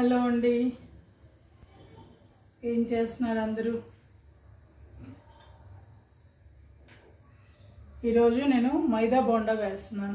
Hello అండి ఏం చేస్తున్నారు అందరూ ఈరోజు నేను మైదా బోండా వేస్తున్నాను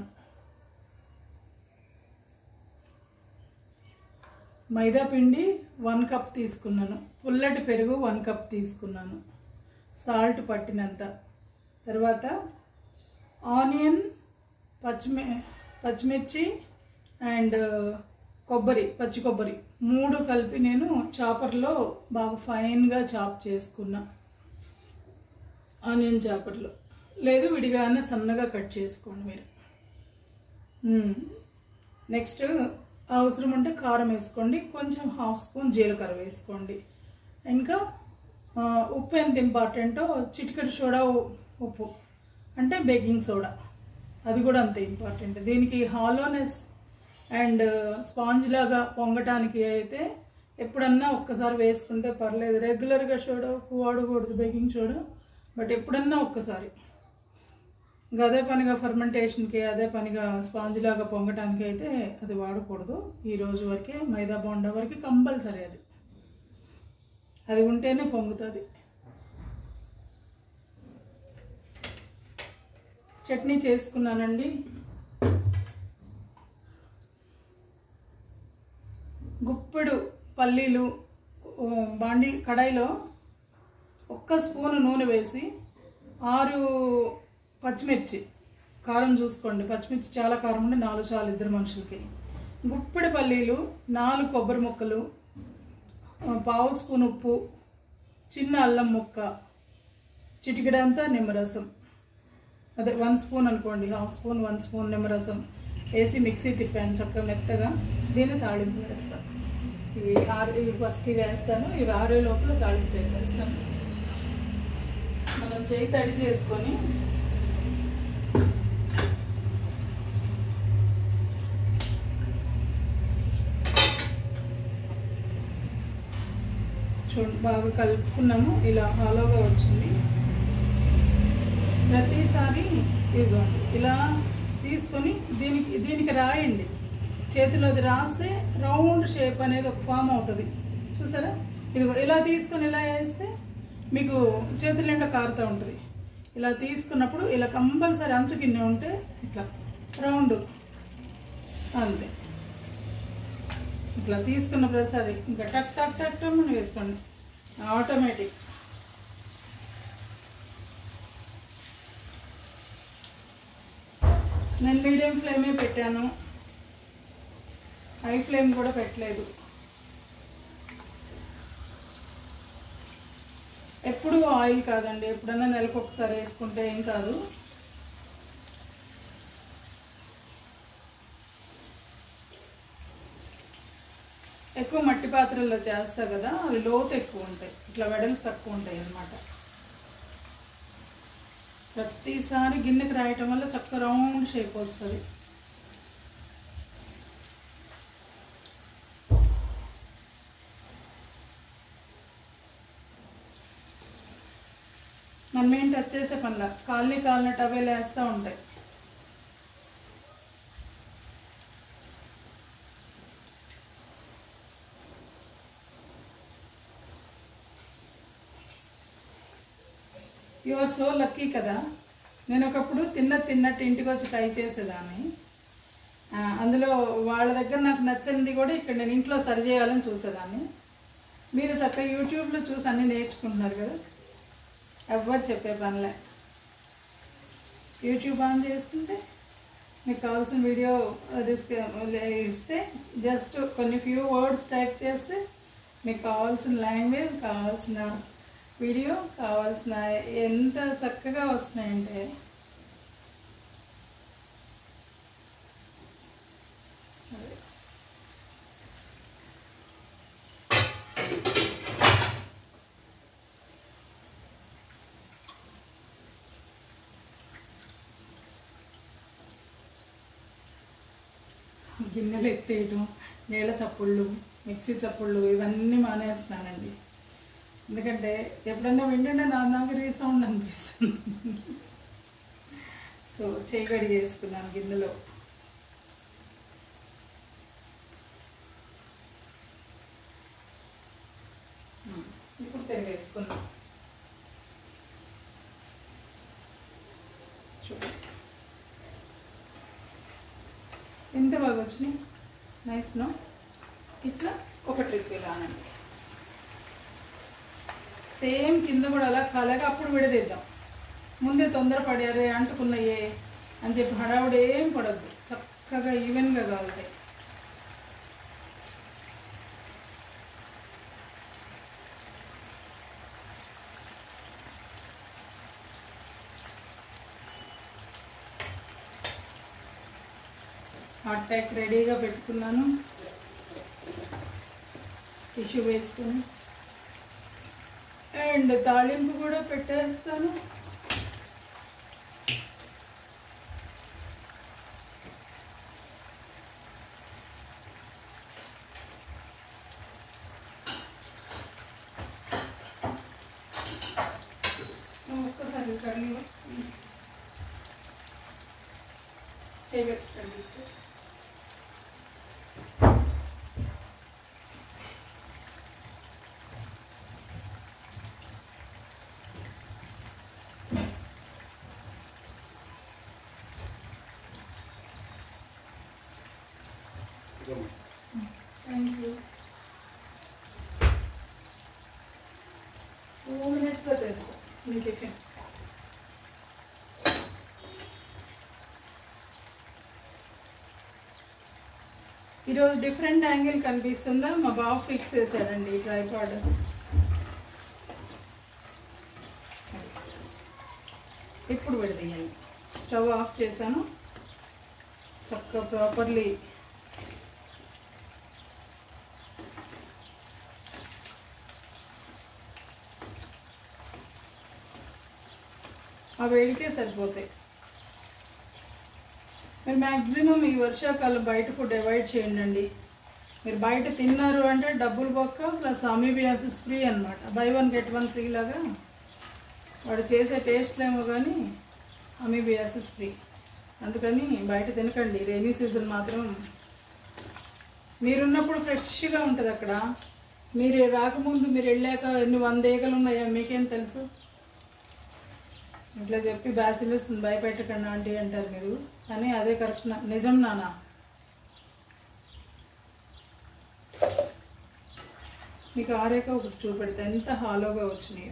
మైదా పిండి వన్ కప్ తీసుకున్నాను పుల్లటి పెరుగు వన్ కప్ తీసుకున్నాను సాల్ట్ పట్టినంత తర్వాత ఆనియన్ పచ్చిమి పచ్చిమిర్చి అండ్ కొబ్బరి పచ్చి కొబ్బరి మూడు కలిపి నేను చాపర్లో బాగా ఫైన్గా చాప్ చేసుకున్నా ఆనియన్ చాపర్లో లేదు విడిగానే సన్నగా కట్ చేసుకోండి మీరు నెక్స్ట్ అవసరం ఉంటే కారం వేసుకోండి కొంచెం హాఫ్ స్పూన్ జీలకర్ర వేసుకోండి ఇంకా ఆ, ఉప్పు ఎంత ఇంపార్టెంటో చిటికెడు సోడా ఉ- ఉప్పు అంటే బేకింగ్ సోడా అది కూడా అంత ఇంపార్టెంట్ దీనికి హాలోనెస్ అండ్ స్పాంజ్ లాగా పొంగటానికి అయితే ఎప్పుడన్నా ఒక్కసారి వేసుకుంటే పర్లేదు రెగ్యులర్గా సోడా ఉప్పు వాడకూడదు బేకింగ్ సోడా బట్ ఎప్పుడన్నా ఒక్కసారి ఇంకా అదే పనిగా ఫర్మెంటేషన్కి అదే పనిగా స్పాంజ్ లాగా పొంగటానికి అయితే అది వాడకూడదు ఈ రోజు వరకే మైదా బోండా వరకు కంపల్సరీ అది అది ఉంటేనే పొంగుతుంది చట్నీ చేసుకున్నానండి గుప్పెడు పల్లీలు ఓ, బాండి కడాయిలో ఒక్క స్పూను నూనె వేసి ఆరు పచ్చిమిర్చి కారం చూసుకోండి పచ్చిమిర్చి చాలా కారం ఉంటే నాలుగు చాలు ఇద్దరు మనుషులకి గుప్పెడు పల్లీలు నాలుగు కొబ్బరి ముక్కలు ఆ, పావు స్పూన్ ఉప్పు చిన్న అల్లం ముక్క చిటికెడంతా నిమ్మరసం అదే వన్ స్పూన్ అనుకోండి హాఫ్ స్పూన్ వన్ స్పూన్ నిమ్మరసం వేసి మిక్సీ తిప్పాను చక్కగా మెత్తగా దీన్ని తాళింపు వేస్తాను ఇవి ఆరు ఇవి ఫస్ట్ ఇవి వేస్తాను ఇవి ఆరే లోపల తాళింపు వేసేస్తాను మనం చేయి తడి చేసుకొని చూడండి బాగా కలుపుకున్నాము ఇలా హాలోగా వచ్చింది ప్రతిసారి ఇదిగోండి ఇలా తీసుకొని దీనికి దీనికి రాయండి చేతిలో అది రాస్తే రౌండ్ షేప్ అనేది ఒక ఫామ్ అవుతుంది చూసారా ఇదిగో ఇలా తీసుకొని ఇలా వేస్తే మీకు చేతుల నిండా కారుతూ ఉంటుంది ఇలా తీసుకున్నప్పుడు ఇలా కంపల్సరీ అంచు కింద ఉంటే ఇట్లా రౌండ్ అంతే ఇట్లా తీసుకున్న ప్రతిసారి ఇంకా టక్ టక్ టక్ టక్ అని వేసుకోండి ఆటోమేటిక్ నేను మీడియం ఫ్లేమే పెట్టాను హై ఫ్లేమ్ కూడా పెట్టలేదు ఎప్పుడు ఆయిల్ కాదండి ఎప్పుడన్నా నెలకు ఒకసారి వేసుకుంటే ఏం కాదు ఎక్కువ మట్టి పాత్రల్లో చేస్తా కదా అవి లోతు ఎక్కువ ఉంటాయి ఇట్లా వెడల్పు తక్కువ ఉంటాయి అన్నమాట ప్రతిసారి గిన్నెకి రాయటం వల్ల చక్క రౌండ్ షేప్ వస్తుంది మనం ఏం టచ్ చేసే పనిలా కాలనీ కాలినట్టు అవే లేస్తూ ఉంటాయి యు ఆర్ సో లక్కీ కదా నేను ఒకప్పుడు తిన్న తిన్నట్టు ఇంటికి వచ్చి ట్రై చేసేదాన్ని ఆ, అందులో వాళ్ళ దగ్గర నాకు నచ్చింది కూడా ఇక్కడ నేను ఇంట్లో సరి చేయాలని చూసేదాన్ని మీరు చక్కగా యూట్యూబ్లో చూసి అన్నీ నేర్చుకుంటున్నారు కదా ఎవ్వరు చెప్పే పనిలే యూట్యూబ్ ఆన్ చేసుకుంటే మీకు కావాల్సిన వీడియో రిస్క్ ఇస్తే జస్ట్ కొన్ని ఫ్యూ వర్డ్స్ టైప్ చేస్తే మీకు కావాల్సిన లాంగ్వేజ్ కావాల్సిన వీడియో కావాల్సిన ఎంత చక్కగా వస్తున్నాయంటే అదే. గిన్నెలు ఎత్తేయటం నీళ్ళ చప్పుళ్ళు మిక్సీ చప్పుళ్ళు ఇవన్నీ మానేస్తున్నానండి ఎందుకంటే ఎప్పుడన్నా వింటుంటే నా నాకు రీసౌండ్ అనిపిస్తుంది సో చేయి కడిగేసుకున్నాను గిన్నెలో పెరుగు వేసుకుందాం చూడండి ఎంత బాగా వచ్చినాయి నైస్ నో ఇట్లా ఒక ట్రిప్ ఇలా అనండి సేమ్ కింద కూడా అలా కలగా అప్పుడు విడదీద్దాం ముందే తొందరపడి అరే అంటుకున్నాయే అని చెప్పి హడావుడి ఏం పడద్దు చక్కగా ఈవెన్గా కాలుతాయి హాట్ ప్యాక్ రెడీగా పెట్టుకున్నాను టిష్యూ వేసుకొని అండ్ తాలింపు కూడా పెట్టేస్తాను ఒక్కసారి కర్రీ చేయబెట్టండి ఇచ్చేసి థ్యాంక్ యూ టూ మినిట్స్లో తెస్తా మీ టిఫిన్ ఈరోజు డిఫరెంట్ యాంగిల్ కనిపిస్తుందా మా బాబు ఫిక్స్ చేశాడండి ఈ ట్రైపాడ్ ఇప్పుడు విడదీయండి స్టవ్ ఆఫ్ చేశాను చక్కగా ప్రాపర్లీ ఆ వేడికే సరిపోతాయి మీరు మ్యాక్సిమం ఈ వర్షాకాలం బయట ఫుడ్ అవాయిడ్ చేయండి అండి మీరు బయట తిన్నారు అంటే డబ్బులు పక్క ప్లస్ అమీబియాసిస్ ఫ్రీ అనమాట buy one get one free లాగా వాడు చేసే టేస్ట్లేమో కానీ అమీబియాసిస్ ఫ్రీ అందుకని బయట తినకండి రైనీ సీజన్ మాత్రం మీరున్నప్పుడు ఫ్రెష్గా ఉంటుంది అక్కడ మీరు రాకముందు మీరు వెళ్ళాక ఎన్ని వంద ఏకలు ఉన్నాయో మీకేం తెలుసు ఇట్లా చెప్పి బ్యాచిలర్స్ భయపెట్టకండి ఆంటీ అంటారు మీరు కానీ అదే కరెక్ట్ నా- నిజం నానా మీకు ఆరేక ఒకటి చూపెడితే ఎంత హాలోగా వచ్చినాయో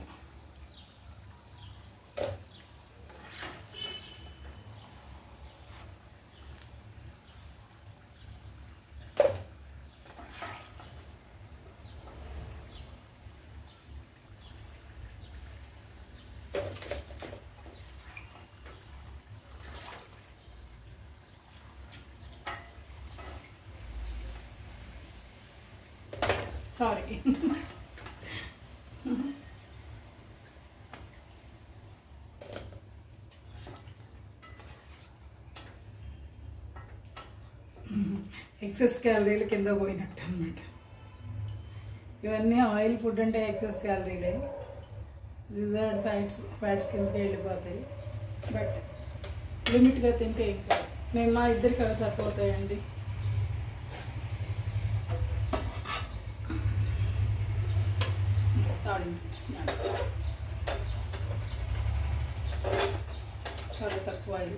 సారీ ఎక్సెస్ క్యాలరీలు కింద పోయినట్టు అనమాట ఇవన్నీ ఆయిల్ ఫుడ్ అంటే ఎక్సెస్ క్యాలరీలే రిజర్వ్డ్ ఫ్యాట్స్ ఫ్యాట్స్ కిందకి వెళ్ళిపోతాయి బట్ లిమిట్గా తింటే ఇంకా మేము మా ఇద్దరికి అవి సరిపోతాయండి తాళింపు ఇస్తున్నాను చాలా తక్కువ ఆయిల్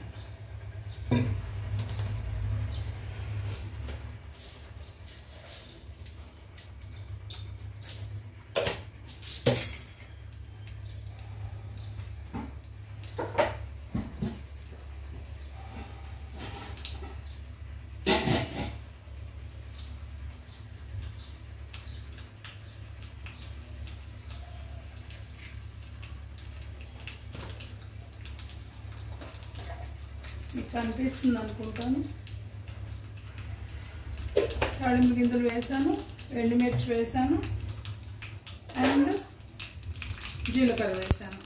మీకు కనిపిస్తుంది అనుకుంటాను తాళింపు గింజలు వేసాను ఎండుమిర్చి వేసాను అండ్ జీలకర్ర వేసాను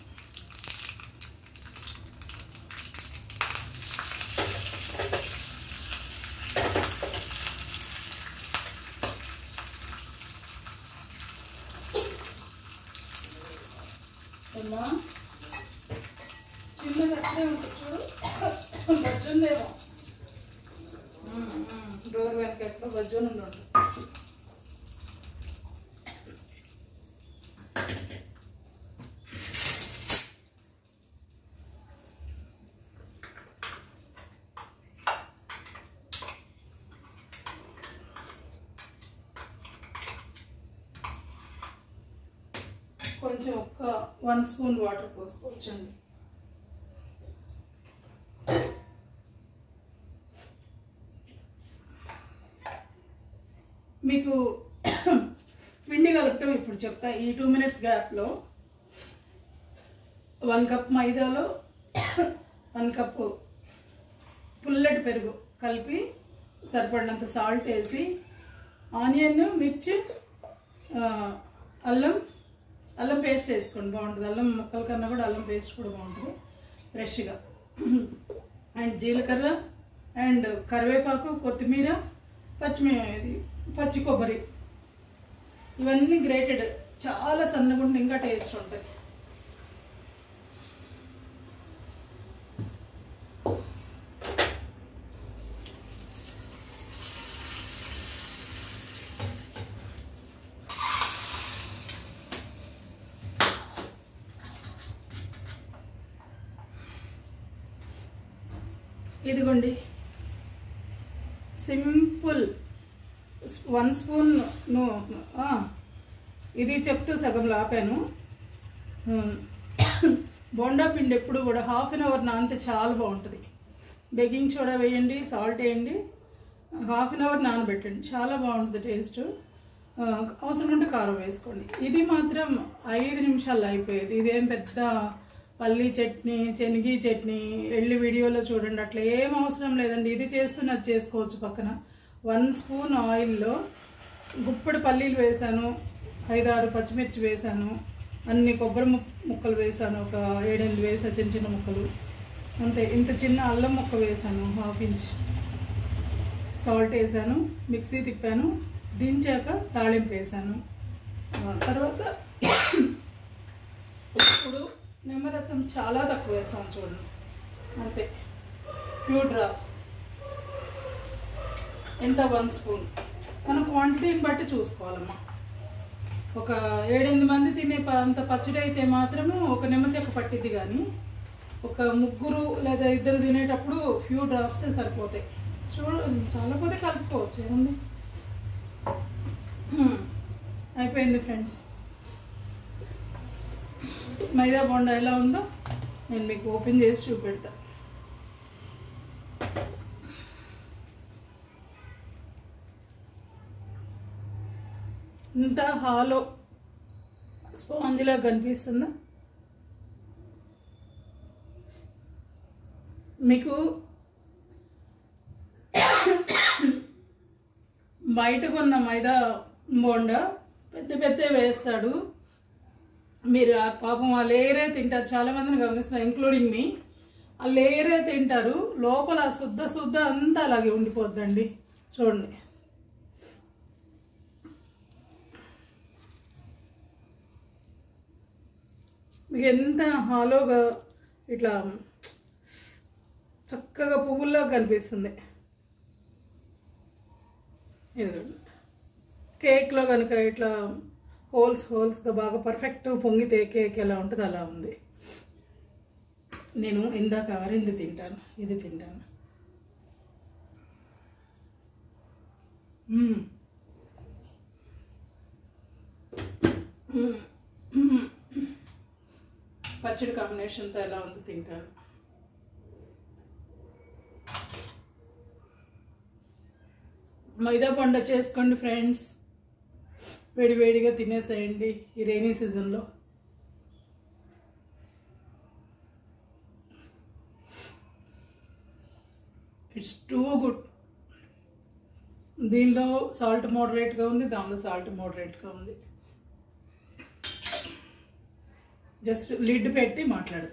అమ్మా చిన్నది అట్లే ఉంటుంది చూడు బజ్జుందేమో డోర్ వెనక ఎక్కడో బజ్జుని ఉండు కొంచెం ఒక్క వన్ స్పూన్ వాటర్ పోసుకోవచ్చండి మీకు పిండి కలపటం ఇప్పుడు చెప్తా ఈ టూ మినిట్స్ గ్యాప్లో వన్ కప్ మైదాలో వన్ కప్పు పుల్లటి పెరుగు కలిపి సరిపడినంత సాల్ట్ వేసి ఆనియన్ మిర్చి ఆ, అల్లం అల్లం పేస్ట్ వేసుకోండి బాగుంటుంది అల్లం ముక్కల కన్నా కూడా అల్లం పేస్ట్ కూడా బాగుంటుంది ఫ్రెష్గా అండ్ జీలకర్ర అండ్ కరివేపాకు కొత్తిమీర పచ్చిమి ఇది పచ్చి కొబ్బరి ఇవన్నీ గ్రేటెడ్ చాలా సన్నగా ఉంటే ఇంకా టేస్ట్ ఉంటాయి ఇదిగోండి సింపుల్ వన్ స్పూన్ ను ఆ, ఇది చెప్తూ సగం లాపాను ఉమ్, బోండా పిండి ఎప్పుడు కూడా హాఫ్ అన్ అవర్ నానితే చాలా బాగుంటుంది బేకింగ్ సోడా వేయండి సాల్ట్ వేయండి హాఫ్ అన్ అవర్ నానబెట్టండి చాలా బాగుంటుంది టేస్ట్ ఆ, అవసరం ఉంటే కారం వేసుకోండి ఇది మాత్రం ఐదు నిమిషాల్లో అయిపోయేది ఇదేం పెద్ద పల్లి చట్నీ శనగి చట్నీ వెళ్ళి వీడియోలో చూడండి అట్లా ఏం అవసరం లేదండి ఇది చేస్తున్న అది చేసుకోవచ్చు పక్కన వన్ స్పూన్ ఆయిల్లో గుప్పడి పల్లీలు వేసాను ఐదారు పచ్చిమిర్చి వేసాను అన్ని కొబ్బరి ముక్- ముక్కలు వేసాను ఒక ఏడెనిమిది వేసా చిన్న చిన్న ముక్కలు అంతే ఇంత చిన్న అల్లం ముక్క వేసాను హాఫ్ ఇంచ్ సాల్ట్ వేసాను మిక్సీ తిప్పాను దించాక తాళింపు వేసాను ఆ, తర్వాత ఇప్పుడు నిమ్మరసం చాలా తక్కువ వేసాను చూడండి అంతే ఫ్యూ డ్రాప్స్ ఎంత వన్ స్పూన్ మన క్వాంటిటీని బట్టి చూసుకోవాలమ్మా ఒక ఏడెనిమిది మంది తినే ప- అంత పచ్చడి అయితే మాత్రము ఒక నిమ్మ చెక్క పట్టిద్ది కానీ ఒక ముగ్గురు లేదా ఇద్దరు తినేటప్పుడు ఫ్యూ డ్రాప్స్ సరిపోతాయి చూడు చాలా పోతే కలుపుకోవచ్చు ఏముంది హ్మ్. అయిపోయింది ఫ్రెండ్స్ మైదా బొండా ఎలా ఉందో నేను మీకు ఓపెన్ చేసి చూపెడతా ఇంత హాలో స్పాంజ్లా కనిపిస్తుందా మీకు బయట కొన్న మైదా బోండా పెద్ద పెద్ద వేస్తాడు మీరు ఆ పాపం ఆ లేయరే తింటారు చాలా మందిని గమనిస్తున్నారు ఇంక్లూడింగ్ మీ ఆ లేయరే తింటారు లోపల ఆ శుద్ధ శుద్ధ అంతా అలాగే ఉండిపోద్దండి చూడండి మీకు ఎంత హాలోగా ఇట్లా చక్కగా పువ్వుల్లో కనిపిస్తుంది ఇదిగోండి కేక్లో కనుక ఇట్లా హోల్స్ హోల్స్గా బాగా పర్ఫెక్ట్ పొంగితే కేక్ ఎలా ఉంటుంది అలా ఉంది నేను ఇందాక అరింది తింటాను ఇది తింటాను మ్మ్. మ్మ్. మ్మ్. పచ్చడి కాంబినేషన్తో ఎలా ఉందో తింటాను మైదా పండ చేసుకోండి ఫ్రెండ్స్ వేడి వేడిగా తినేసేయండి ఈ రైనీ సీజన్లో ఇట్స్ టూ గుడ్ దీనిలో సాల్ట్ మోడరేట్గా ఉంది దానిలో సాల్ట్ మోడరేట్గా ఉంది జస్ట్ లిడ్ పెట్టి మాట్లాడతా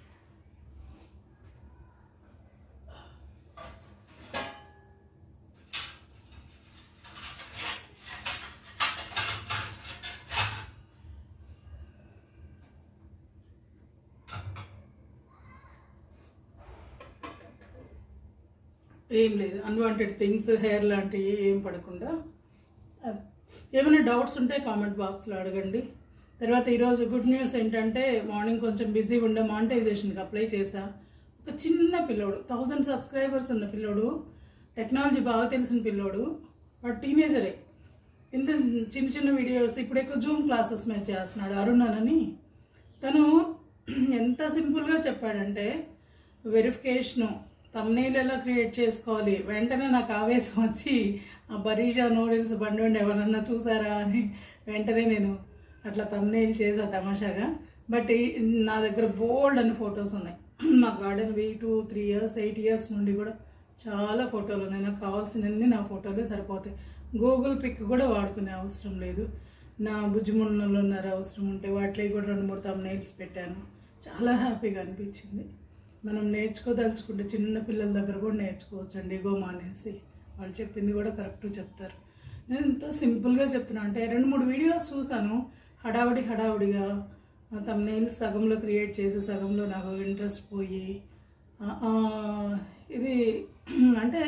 ఏం లేదు అన్వాంటెడ్ థింగ్స్ హెయిర్ లాంటివి ఏం పడకుండా అది ఏమైనా డౌట్స్ ఉంటే కామెంట్ బాక్స్లో అడగండి తర్వాత ఈరోజు గుడ్ న్యూస్ ఏంటంటే మార్నింగ్ కొంచెం బిజీ ఉండే మానిటైజేషన్కి అప్లై చేశా ఒక చిన్న పిల్లోడు థౌజండ్ సబ్స్క్రైబర్స్ ఉన్న పిల్లోడు టెక్నాలజీ బాగా తెలిసిన పిల్లోడు వాడు టీనేజరే ఇంత చిన్న చిన్న వీడియోస్ ఇప్పుడు ఎక్కువ జూమ్ క్లాసెస్ మీద చేస్తున్నాడు అరుణ్ అని తను ఎంత సింపుల్గా చెప్పాడంటే వెరిఫికేషను తమ్నీళ్ళు ఎలా క్రియేట్ చేసుకోవాలి వెంటనే నాకు ఆవేశం వచ్చి ఆ బరీషా నూడిల్స్ బండి వండి ఎవరన్నా చూసారా అని వెంటనే నేను అట్లా తమ్నీళ్ళు చేసా తమాషాగా బట్ ఈ- నా దగ్గర బోల్డ్ అని ఫొటోస్ ఉన్నాయి మా గార్డెన్ వీ two three years eight years నుండి కూడా చాలా ఫోటోలు ఉన్నాయి నాకు కావాల్సినన్ని నా ఫోటోలే సరిపోతాయి గూగుల్ పిక్ కూడా వాడుకునే అవసరం లేదు నా బుజ్జిమున్నలు ఉన్నారు అవసరం ఉంటే వాటిలో కూడా రెండు మూడు తమ నెయిల్స్ పెట్టాను చాలా హ్యాపీగా అనిపించింది మనం నేర్చుకోదలుచుకుంటే చిన్న పిల్లల దగ్గర కూడా నేర్చుకోవచ్చు అండి ఇగో మానేసి వాళ్ళు చెప్పింది కూడా కరెక్ట్ చెప్తారు నేను ఇంత సింపుల్గా చెప్తున్నా అంటే రెండు మూడు వీడియోస్ చూసాను హడావుడి హడావుడిగా తమ నెయిల్స్ సగంలో క్రియేట్ చేసి సగంలో నాకు ఇంట్రెస్ట్ పోయి ఆ, ఆ, ఇది అంటే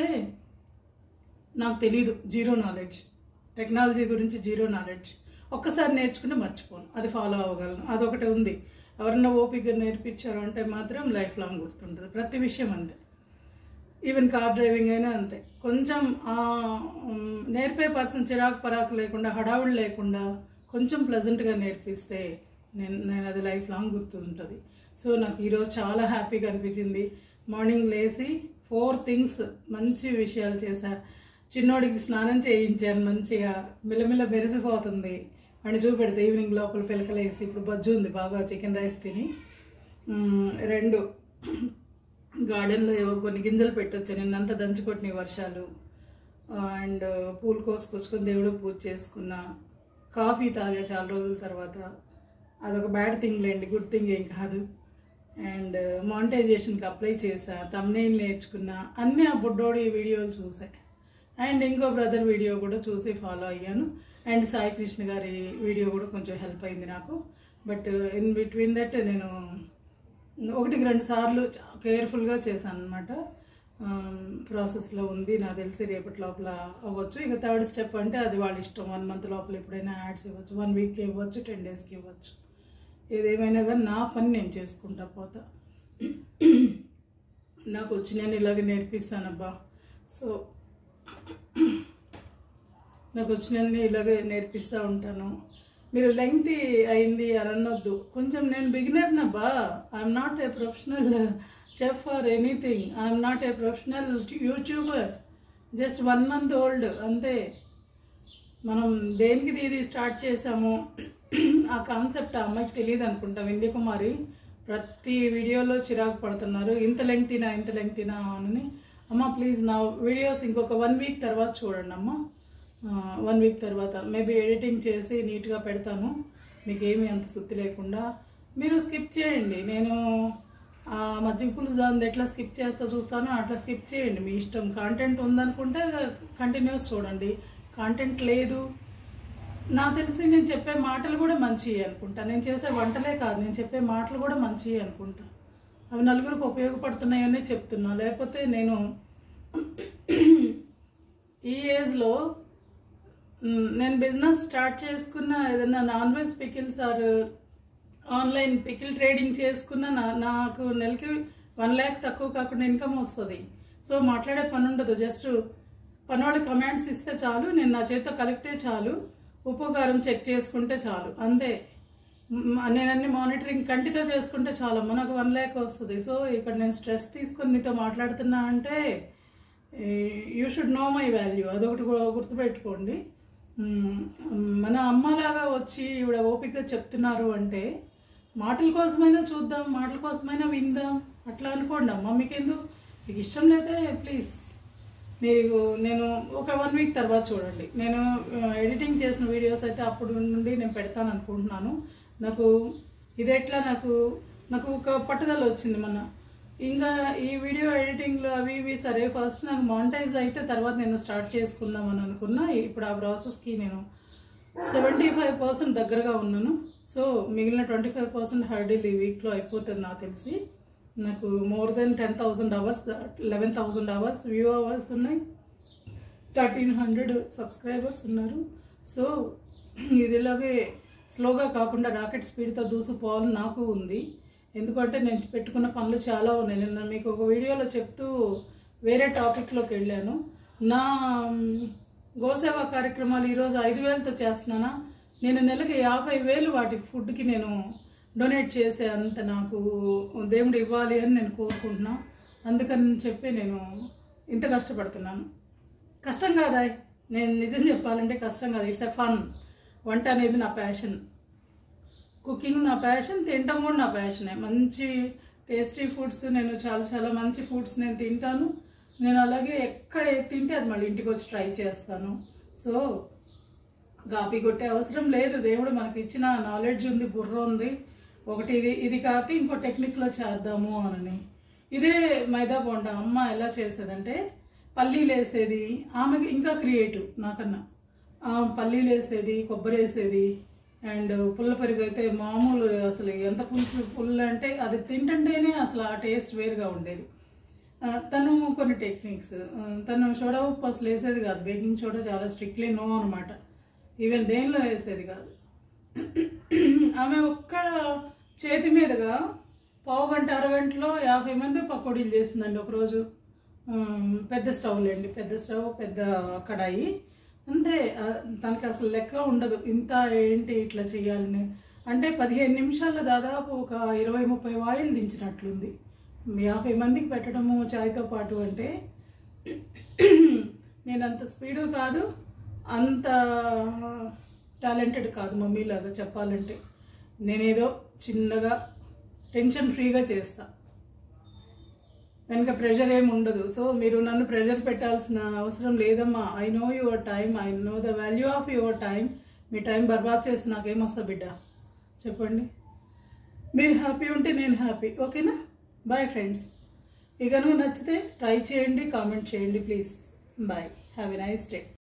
నాకు తెలీదు జీరో నాలెడ్జ్ టెక్నాలజీ గురించి జీరో నాలెడ్జ్ ఒక్కసారి నేర్చుకుంటే మర్చిపోను అది ఫాలో అవ్వగలను అదొకటి ఉంది ఎవరన్నా ఓపికగా నేర్పించారు అంటే మాత్రం లైఫ్ లాంగ్ గుర్తుంటుంది ప్రతి విషయం అంతే ఈవెన్ కార్ డ్రైవింగ్ అయినా అంతే కొంచెం ఆ, ఉమ్, నేర్పే పర్సన్ చిరాకు పరాకు లేకుండా హడావుడి లేకుండా కొంచెం ప్లెజెంట్గా నేర్పిస్తే నేను నేను అది లైఫ్ లాంగ్ గుర్తుంటుంది సో నాకు ఈరోజు చాలా హ్యాపీగా అనిపించింది మార్నింగ్ లేచి ఫోర్ థింగ్స్ మంచి విషయాలు చేశా చిన్నోడికి స్నానం చేయించాను మంచిగా మిల్లమిల్ల మెరిసిపోతుంది వాడిని చూపెడితే ఈవినింగ్ లోపల పిలకలేసి ఇప్పుడు బజ్జు ఉంది బాగా చికెన్ రైస్ తిని ఉమ్, రెండు గార్డెన్లో ఏవో కొన్ని గింజలు పెట్టొచ్చు నిన్నంతా దంచుకొట్టినాయి వర్షాలు అండ్ పూలు కోసుకొచ్చుకొని దేవుడు పూజ చేసుకున్నా కాఫీ తాగా చాలా రోజుల తర్వాత అదొక బ్యాడ్ థింగ్ లేండి గుడ్ థింగ్ ఏం కాదు అండ్ మానిటైజేషన్కి అప్లై చేశా తమ్నేల్ నేర్చుకున్నా అన్నీ ఆ బుడ్డోడి వీడియోలు చూసా అండ్ ఇంకో బ్రదర్ వీడియో కూడా చూసి ఫాలో అయ్యాను అండ్ సాయి కృష్ణ గారి వీడియో కూడా కొంచెం హెల్ప్ అయింది నాకు బట్ ఇన్ బిట్వీన్ దట్ నేను ఒకటికి రెండు సార్లు కేర్ఫుల్గా చేశాను అనమాట ప్రాసెస్లో ఉంది నాకు తెలిసి రేపటి లోపల అవ్వచ్చు ఇక థర్డ్ స్టెప్ అంటే అది వాళ్ళ ఇష్టం వన్ మంత్ లోపల ఎప్పుడైనా యాడ్స్ ఇవ్వచ్చు వన్ వీక్కి ఇవ్వచ్చు టెన్ డేస్కి ఇవ్వచ్చు ఏదేమైనా కానీ నా పని నేను చేసుకుంటా పోతా నాకు వచ్చి నేను ఇలాగే నేర్పిస్తానబ్బా సో నాకు వచ్చిన ఇలాగే నేర్పిస్తూ ఉంటాను మీరు లెంగ్తీ అయింది అని అనొద్దు కొంచెం నేను బిగినర్నబ్బా I'm not a professional chef or anything I'm not a professional YouTuber just one month old అంతే మనం దేనికి ఇది స్టార్ట్ చేసాము ఆ కాన్సెప్ట్ ఆ అమ్మాయికి తెలియదు అనుకుంటా వింధ్య కుమారి ప్రతి వీడియోలో చిరాకు పడుతున్నారు ఇంత లెంగ్తీనా ఇంత లెంగ్తీనా అని అమ్మ ప్లీజ్ నా వీడియోస్ ఇంకొక వన్ వీక్ తర్వాత చూడండి అమ్మ వన్ వీక్ తర్వాత మేబీ ఎడిటింగ్ చేసి నీట్గా పెడతాను మీకు ఏమీ అంత సుత్తి లేకుండా మీరు స్కిప్ చేయండి నేను ఆ మజ్జిగ పులుసు దాన్ని ఎట్లా స్కిప్ చేస్తా చూస్తానో అట్లా స్కిప్ చేయండి మీ ఇష్టం కాంటెంట్ ఉందనుకుంటే కంటిన్యూస్ చూడండి కాంటెంట్ లేదు నాకు తెలిసి నేను చెప్పే మాటలు కూడా మంచివి అనుకుంటా నేను చేసే వంటలే కాదు నేను చెప్పే మాటలు కూడా మంచివి అనుకుంటా అవి నలుగురికి ఉపయోగపడుతున్నాయనే చెప్తున్నా లేకపోతే నేను ఈ ఏజ్లో మ్, నేను బిజినెస్ స్టార్ట్ చేసుకున్న ఏదైనా non veg pickles or online pickle trading చేసుకున్న నా- నాకు నెలకి వన్ ల్యాక్ తక్కువ కాకుండా ఇన్కమ్ వస్తుంది సో మాట్లాడే పని ఉండదు జస్ట్ పనివాడు కమాండ్స్ ఇస్తే చాలు నేను నా చేతితో కలిపితే చాలు ఉప్పు కారం చెక్ చేసుకుంటే చాలు అంతే మ్, నేను అన్ని మానిటరింగ్ కంటితో చేసుకుంటే చాలమ్మా నాకు వన్ ల్యాక్ వస్తుంది సో ఇక్కడ నేను స్ట్రెస్ తీసుకొని మీతో మాట్లాడుతున్నా అంటే you should know my value అదొకటి కూడా గుర్తుపెట్టుకోండి మ్, మన అమ్మలాగా వచ్చి ఇవిడ ఓపికగా చెప్తున్నారు అంటే మాటల కోసమైనా చూద్దాం మాటల కోసమైనా విందాం అట్లా అనుకోండి అమ్మ మీకెందుకు మీకు ఇష్టం లేదే ప్లీజ్ మీకు నేను ఒక వన్ వీక్ తర్వాత చూడండి నేను ఎడిటింగ్ చేసిన వీడియోస్ అయితే అప్పుడు నుండి నేను పెడతాను అనుకుంటున్నాను నాకు ఇది ఎట్లా నాకు నాకు ఒక పట్టుదల వచ్చింది మన ఇంకా ఈ వీడియో ఎడిటింగ్లో అవి ఇవి సరే ఫస్ట్ నాకు మానిటైజ్ అయితే తర్వాత నేను స్టార్ట్ చేసుకుందాం అని అనుకున్నా ఇప్పుడు ఆ ప్రాసెస్కి నేను సెవెంటీ ఫైవ్ పర్సెంట్ దగ్గరగా ఉన్నాను సో మిగిలిన ట్వంటీ ఫైవ్ పర్సెంట్ హర్డిల్ ఈ వీక్లో అయిపోతుంది నాకు తెలిసి నాకు more than ten thousand hours eleven thousand hours view hours ఉన్నాయి థర్టీన్ హండ్రెడ్ సబ్స్క్రైబర్స్ ఉన్నారు సో ఇది ఇలాగే స్లోగా కాకుండా రాకెట్ స్పీడ్తో దూసుకుపోవాలని నాకు ఉంది ఎందుకంటే నేను పెట్టుకున్న పనులు చాలా ఉన్నాయి నిన్న మీకు ఒక వీడియోలో చెప్తూ వేరే టాపిక్లోకి వెళ్ళాను నా గోసేవా కార్యక్రమాలు ఈరోజు ఐదు వేలతో చేస్తున్నానా నేను నెలకి యాభై వేలు వాటికి ఫుడ్కి నేను డొనేట్ చేసే అంత నాకు దేవుడు ఇవ్వాలి అని నేను కోరుకుంటున్నా అందుకని చెప్పి నేను ఇంత కష్టపడుతున్నాను కష్టం కాదా నేను నిజం చెప్పాలంటే కష్టం కాదు ఇట్స్ ఎ ఫన్ వంట అనేది నా ప్యాషన్ కుకింగ్ నా ప్యాషన్ తినటం కూడా నా ప్యాషనే మంచి టేస్టీ ఫుడ్స్ నేను చాలా చాలా మంచి ఫుడ్స్ నేను తింటాను నేను అలాగే ఎక్కడ ఏది తింటే అది మళ్ళీ ఇంటికి వచ్చి ట్రై చేస్తాను సో కాపీ కొట్టే అవసరం లేదు దేవుడు మనకి ఇచ్చిన నాలెడ్జ్ ఉంది బుర్ర ఉంది ఒకటి ఇది ఇది కాకపోతే ఇంకో టెక్నిక్లో చేద్దాము అని ఇదే మైదా బోండా అమ్మ ఎలా చేసేదంటే పల్లీలు వేసేది ఆమెకి ఇంకా క్రియేటివ్ నాకన్నా ఆ, పల్లీలు వేసేది కొబ్బరి వేసేది అండ్ పుల్ల పెరుగు అయితే మామూలు అసలు ఎంత పులుపు పుల్ల అంటే అది తింటుంటేనే అసలు ఆ టేస్ట్ వేరుగా ఉండేది ఆ, తను కొన్ని టెక్నిక్స్ ఆ, తను సోడా ఉప్పు అసలు వేసేది కాదు బేకింగ్ సోడా చాలా స్ట్రిక్ట్లీ నో అనమాట ఈవెన్ దేనిలో వేసేది కాదు ఆమె ఒక్క చేతి మీదుగా పావు గంట అరగంటలో యాభై మంది పకోడీలు చేసిందండి ఒకరోజు ఉమ్, పెద్ద స్టవ్ లేండి పెద్ద స్టవ్ పెద్ద కడాయి అంతే ఆ, తనకి అసలు లెక్క ఉండదు ఇంత ఏంటి ఇట్లా చేయాలని అంటే పదిహేను నిమిషాల్లో దాదాపు ఒక ఇరవై ముప్పై వాయిల్ దించినట్లుంది యాభై మందికి పెట్టడము చాయ్తో పాటు అంటే నేను అంత స్పీడు కాదు అంత టాలెంటెడ్ కాదు మమ్మీలాగా చెప్పాలంటే నేనేదో చిన్నగా టెన్షన్ ఫ్రీగా చేస్తా వెనక ప్రెషర్ ఏమి ఉండదు సో మీరు నన్ను ప్రెషర్ పెట్టాల్సిన అవసరం లేదమ్మా I know your time I know the value of your time మీ టైం బర్బాద్ చేసి నాకేమొస్తా బిడ్డ చెప్పండి మీరు హ్యాపీ ఉంటే నేను హ్యాపీ ఓకేనా బాయ్ ఫ్రెండ్స్ ఇక నువ్వు నచ్చితే ట్రై చేయండి కామెంట్ చేయండి please bye have a nice day